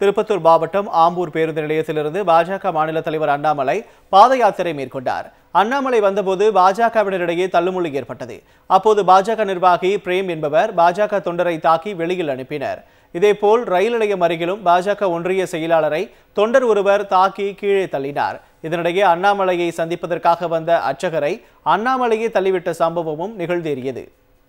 திருப்பத்தூர் மாவட்டம் ஆம்பூர் பேருந்து நிலையத்திலிருந்து பாஜக மாநில தலைவர் அண்ணாமலை பாத யாத்திரை மேற்கொண்டார் அண்ணாமலை வந்தபோது பாஜகவினரிடையே தள்ளுமுள்ளு ஏற்பட்டது அப்போது பாஜக நிர்வாகி பிரேம் என்பவர் பாஜக தொண்டரை தாக்கி வெளியில் அனுப்பினர் இதேபோல் ரயில் நிலையம் அருகிலும் பாஜக ஒன்றிய செயலாளரை தொண்டர் ஒருவர் தாக்கி கீழே தள்ளினார் இதனிடையே அண்ணாமலையை சந்திப்பதற்காக வந்த அர்ச்சகரை அண்ணாமலையே தள்ளிவிட்ட சம்பவமும் நிகழ்ந்தேறியது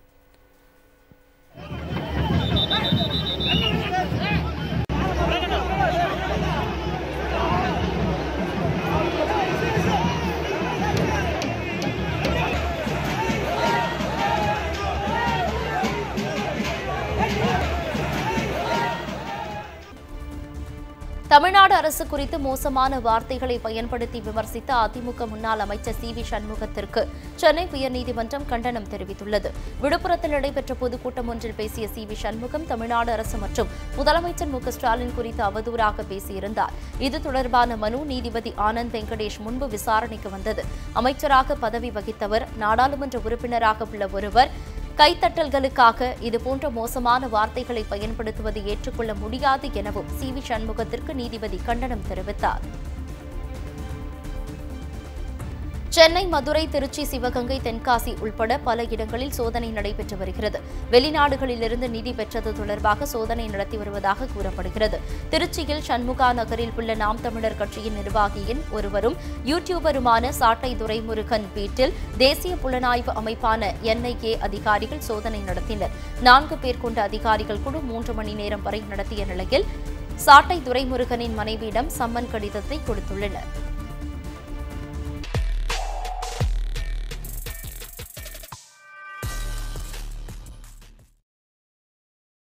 தமிழ்நாடு அரசு குறித்து மோசமான வார்த்தைகளை பயன்படுத்தி விமர்சித்த அதிமுக முன்னாள் அமைச்சர் சி வி சண்முகத்திற்கு சென்னை உயர்நீதிமன்றம் கண்டனம் தெரிவித்துள்ளது விழுப்புரத்தில் நடைபெற்ற பொதுக்கூட்டம் ஒன்றில் பேசிய சி வி சண்முகம் தமிழ்நாடு அரசு மற்றும் முதலமைச்சர் மு க ஸ்டாலின் குறித்து அவதூறாக பேசியிருந்தார் இது தொடர்பான மனு நீதிபதி ஆனந்த் வெங்கடேஷ் முன்பு விசாரணைக்கு வந்தது அமைச்சராக பதவி வகித்தவர் நாடாளுமன்ற உறுப்பினராக உள்ள ஒருவர் கைத்தட்டல்களுக்காக இதுபோன்ற மோசமான வார்த்தைகளை பயன்படுத்துவது ஏற்றுக்கொள்ள முடியாது எனவும் சி வி சண்முகத்திற்கு நீதிபதி கண்டனம் தெரிவித்தார் சென்னை மதுரை திருச்சி சிவகங்கை தென்காசி உள்பட பல இடங்களில் சோதனை நடைபெற்று வருகிறது வெளிநாடுகளிலிருந்து நிதி பெற்றது தொடர்பாக சோதனை நடத்தி வருவதாக கூறப்படுகிறது திருச்சியில் சண்முகா நகரில் உள்ள நாம் தமிழர் கட்சியின் நிர்வாகியின் ஒருவரும் யூடியூபருமான சாட்டை துரைமுருகன் வீட்டில் தேசிய புலனாய்வு அமைப்பான என்ஐஏ அதிகாரிகள் சோதனை நடத்தினர் நான்கு பேர் கொண்ட அதிகாரிகள் குழு மூன்று மணி நேரம் வரை நடத்திய நிலையில் சாட்டை துரைமுருகனின் மனைவியிடம் சம்மன் கடிதத்தை கொடுத்துள்ளனர்